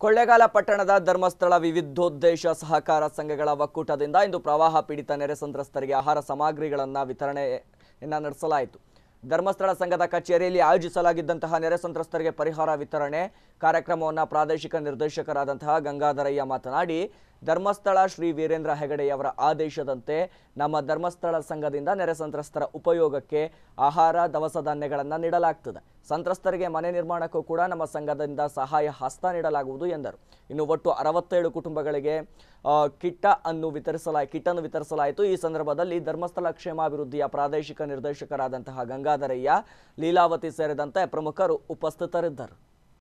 ಕೊಳ್ಳೇಗಾಲ ಪಟ್ಟಣದ ಧರ್ಮಸ್ಥಳ ವಿವಿಧೋದ್ದೇಶ ಸಹಕಾರ ಸಂಘಗಳ ಒಕ್ಕೂಟದಿಂದ ಇಂದು ಪ್ರವಾಹ ಪೀಡಿತ ನೆರೆ ಸಂತ್ರಸ್ತರಿಗೆ ಆಹಾರ ಸಾಮಗ್ರಿಗಳನ್ನು ವಿತರಣೆಯನ್ನ ನಡೆಸಲಾಯಿತು ಧರ್ಮಸ್ಥಳ ಸಂಘದ ಕಚೇರಿಯಲ್ಲಿ ಆಯೋಜಿಸಲಾಗಿದ್ದಂತಹ ನೆರೆ ಸಂತ್ರಸ್ತರಿಗೆ ಪರಿಹಾರ ವಿತರಣೆ ಕಾರ್ಯಕ್ರಮವನ್ನು ಪ್ರಾದೇಶಿಕ ನಿರ್ದೇಶಕರಾದಂತಹ ಗಂಗಾಧರಯ್ಯ ಮಾತನಾಡಿ ಧರ್ಮಸ್ಥಳ ಶ್ರೀ ವೀರೇಂದ್ರ ಹೆಗಡೆಯವರ ಆದೇಶದಂತೆ ನಮ್ಮ ಧರ್ಮಸ್ಥಳ ಸಂಘದಿಂದ ನೆರೆ ಸಂತ್ರಸ್ತರ ಉಪಯೋಗಕ್ಕೆ ಆಹಾರ ದವಸ ಧಾನ್ಯಗಳನ್ನು ನೀಡಲಾಗ್ತದೆ ಸಂತ್ರಸ್ತರಿಗೆ ಮನೆ ನಿರ್ಮಾಣಕ್ಕೂ ಕೂಡ ನಮ್ಮ ಸಂಘದಿಂದ ಸಹಾಯ ಹಸ್ತ ನೀಡಲಾಗುವುದು ಎಂದರು ಇನ್ನು ಒಟ್ಟು ಅರವತ್ತೇಳು ಕುಟುಂಬಗಳಿಗೆ ಆ, ಕಿಟ್ಟ ಅನ್ನು ವಿತರಿಸಲಾ ಕಿಟ್ಟನ್ನು ವಿತರಿಸಲಾಯಿತು ಈ ಸಂದರ್ಭದಲ್ಲಿ ಧರ್ಮಸ್ಥಳ ಕ್ಷೇಮಾಭಿವೃದ್ಧಿಯ ಪ್ರಾದೇಶಿಕ ನಿರ್ದೇಶಕರಾದಂತಹ ಗಂಗಾಧರಯ್ಯ ಲೀಲಾವತಿ ಸೇರಿದಂತೆ ಪ್ರಮುಖರು ಉಪಸ್ಥಿತರಿದ್ದರು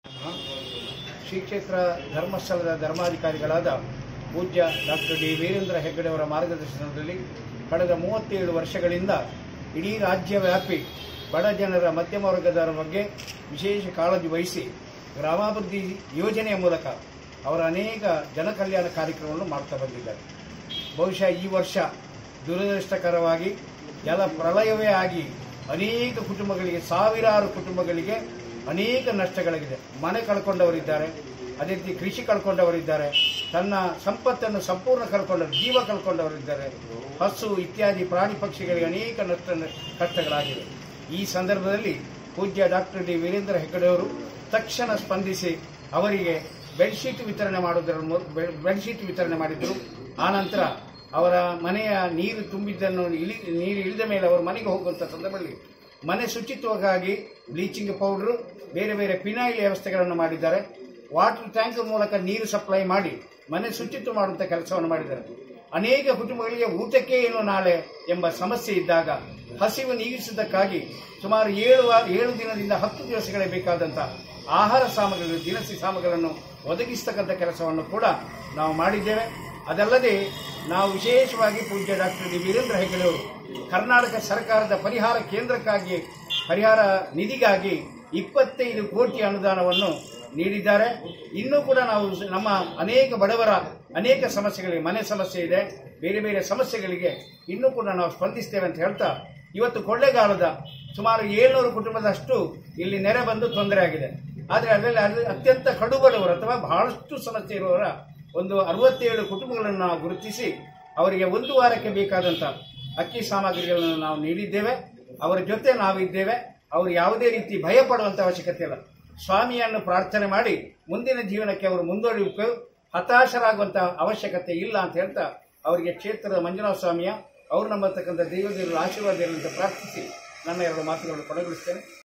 ಶ್ರೀ ಕ್ಷೇತ್ರ ಧರ್ಮಸ್ಥಳದ ಧರ್ಮಾಧಿಕಾರಿಗಳಾದ ಪೂಜ್ಯ ಡಾಕ್ಟರ್ ಡಿ ವೀರೇಂದ್ರ ಹೆಗ್ಗಡೆಯವರ ಮಾರ್ಗದರ್ಶನದಲ್ಲಿ ಕಳೆದ ಮೂವತ್ತೇಳು ವರ್ಷಗಳಿಂದ ಇಡೀ ರಾಜ್ಯವ್ಯಾಪಿ ಬಡ ಜನರ ಮಧ್ಯಮ ವರ್ಗದವರ ಬಗ್ಗೆ ವಿಶೇಷ ಕಾಳಜಿ ವಹಿಸಿ ಗ್ರಾಮಾಭಿವೃದ್ಧಿ ಯೋಜನೆಯ ಮೂಲಕ ಅವರ ಅನೇಕ ಜನಕಲ್ಯಾಣ ಕಾರ್ಯಕ್ರಮವನ್ನು ಮಾಡ್ತಾ ಬಂದಿದ್ದಾರೆ ಬಹುಶಃ ಈ ವರ್ಷ ದುರದೃಷ್ಟಕರವಾಗಿ ಜಲ ಪ್ರಳಯವೇ ಆಗಿ ಅನೇಕ ಕುಟುಂಬಗಳಿಗೆ ಸಾವಿರಾರು ಕುಟುಂಬಗಳಿಗೆ ಅನೇಕ ನಷ್ಟಗಳಾಗಿದೆ ಮನೆ ಕಳ್ಕೊಂಡವರಿದ್ದಾರೆ ಅದೇ ರೀತಿ ಕೃಷಿ ಕಳ್ಕೊಂಡವರಿದ್ದಾರೆ ತನ್ನ ಸಂಪತ್ತನ್ನು ಸಂಪೂರ್ಣ ಕಳ್ಕೊಂಡ ಜೀವ ಕಳ್ಕೊಂಡವರಿದ್ದಾರೆ ಹಸು ಇತ್ಯಾದಿ ಪ್ರಾಣಿ ಪಕ್ಷಿಗಳಿಗೆ ಅನೇಕ ನಷ್ಟ ಕಷ್ಟಗಳಾಗಿವೆ ಈ ಸಂದರ್ಭದಲ್ಲಿ ಪೂಜ್ಯ ಡಾಕ್ಟರ್ ಡಿ ವೀರೇಂದ್ರ ಹೆಗ್ಗಡೆಯವರು ತಕ್ಷಣ ಸ್ಪಂದಿಸಿ ಅವರಿಗೆ ಬೆಡ್ಶೀಟ್ ವಿತರಣೆ ಮಾಡುವುದರ ಮೂ- ಬೆ- ಬೆಡ್ಶೀಟ್ ವಿತರಣೆ ಮಾಡಿದ್ರು ಆನಂತರ ಅವರ ಮನೆಯ ನೀರು ತುಂಬಿದ್ದನ್ನು ಇಳಿ ನೀರು ಇಳಿದ ಮೇಲೆ ಅವರು ಮನೆಗೆ ಹೋಗುವಂಥ ಸಂದರ್ಭದಲ್ಲಿ ಮನೆ ಶುಚಿತ್ವಕ್ಕಾಗಿ ಬ್ಲೀಚಿಂಗ್ ಪೌಡರ್ ಬೇರೆ ಬೇರೆ ಪಿನಾಯಿಲ್ ವ್ಯವಸ್ಥೆಗಳನ್ನು ಮಾಡಿದ್ದಾರೆ ವಾಟರ್ ಟ್ಯಾಂಕ್ ಮೂಲಕ ನೀರು ಸಪ್ಲೈ ಮಾಡಿ ಮನೆ ಶುಚಿತ್ವ ಮಾಡುವಂಥ ಕೆಲಸವನ್ನು ಮಾಡಿದ್ದಾರೆ ಅನೇಕ ಕುಟುಂಬಗಳಿಗೆ ಊಟಕ್ಕೆ ಏನು ನಾಳೆ ಎಂಬ ಸಮಸ್ಯೆ ಇದ್ದಾಗ ಹಸಿವು ನೀಗಿಸುವುದಕ್ಕಾಗಿ ಸುಮಾರು ಏಳು ವಾ- ಏಳು ದಿನದಿಂದ ಹತ್ತು ದಿವಸಗಳೇ ಬೇಕಾದಂಥ ಆಹಾರ ಸಾಮಗ್ರಿಗಳು ದಿನಸಿ ಸಾಮಗ್ರಿಗಳನ್ನು ಒದಗಿಸ್ತಕ್ಕಂಥ ಕೆಲಸವನ್ನು ಕೂಡ ನಾವು ಮಾಡಿದ್ದೇವೆ ಅದಲ್ಲದೆ ನಾವು ವಿಶೇಷವಾಗಿ ಪೂಜ್ಯ ಡಾಕ್ಟರ್ ಡಿ ವೀರೇಂದ್ರ ಹೆಗ್ಗಡೆಯವರು ಕರ್ನಾಟಕ ಸರ್ಕಾರದ ಪರಿಹಾರ ಕೇಂದ್ರಕ್ಕಾಗಿ ಪರಿಹಾರ ನಿಧಿಗಾಗಿ ಇಪ್ಪತ್ತೈದು ಕೋಟಿ ಅನುದಾನವನ್ನು ನೀಡಿದ್ದಾರೆ ಇನ್ನೂ ಕೂಡ ನಾವು ನಮ್ಮ ಅನೇಕ ಬಡವರ ಅನೇಕ ಸಮಸ್ಯೆಗಳಿಗೆ ಮನೆ ಸಮಸ್ಯೆ ಇದೆ ಬೇರೆ ಬೇರೆ ಸಮಸ್ಯೆಗಳಿಗೆ ಇನ್ನೂ ಕೂಡ ನಾವು ಸ್ಪಂದಿಸ್ತೇವೆ ಅಂತ ಹೇಳ್ತಾ ಇವತ್ತು ಕೊಳ್ಳೇಗಾಲದ ಸುಮಾರು ಏಳ್ನೂರು ಕುಟುಂಬದಷ್ಟು ಇಲ್ಲಿ ನೆರೆ ಬಂದು ತೊಂದರೆ ಆಗಿದೆ ಆದರೆ ಅದರಲ್ಲಿ ಅದು ಅತ್ಯಂತ ಕಡುಬಡವರು ಅಥವಾ ಬಹಳಷ್ಟು ಸಮಸ್ಯೆ ಇರುವವರ ಒಂದು ಅರವತ್ತೇಳು ಕುಟುಂಬಗಳನ್ನು ನಾವು ಗುರುತಿಸಿ ಅವರಿಗೆ ಒಂದು ವಾರಕ್ಕೆ ಬೇಕಾದಂಥ ಅಕ್ಕಿ ಸಾಮಗ್ರಿಗಳನ್ನು ನಾವು ನೀಡಿದ್ದೇವೆ ಅವರ ಜೊತೆ ನಾವಿದ್ದೇವೆ ಅವರು ಯಾವುದೇ ರೀತಿ ಭಯ ಪಡುವಂಥ ಅವಶ್ಯಕತೆ ಇಲ್ಲ ಸ್ವಾಮಿಯನ್ನು ಪ್ರಾರ್ಥನೆ ಮಾಡಿ ಮುಂದಿನ ಜೀವನಕ್ಕೆ ಅವರು ಮುಂದುವರಿಬೇಕು ಹತಾಶರಾಗುವಂಥ ಅವಶ್ಯಕತೆ ಇಲ್ಲ ಅಂತ ಹೇಳ್ತಾ ಅವರಿಗೆ ಕ್ಷೇತ್ರದ ಮಂಜುನಾಥ ಸ್ವಾಮಿಯ ಅವರು ನಂಬತಕ್ಕಂಥ ದೈವದೇವರ ಆಶೀರ್ವಾದ ಇರಲಿ ಅಂತ ಪ್ರಾರ್ಥಿಸಿ ನನ್ನ ಎರಡು ಮಾತುಗಳನ್ನು ಕೊನೆಗೊಳಿಸ್ತೇನೆ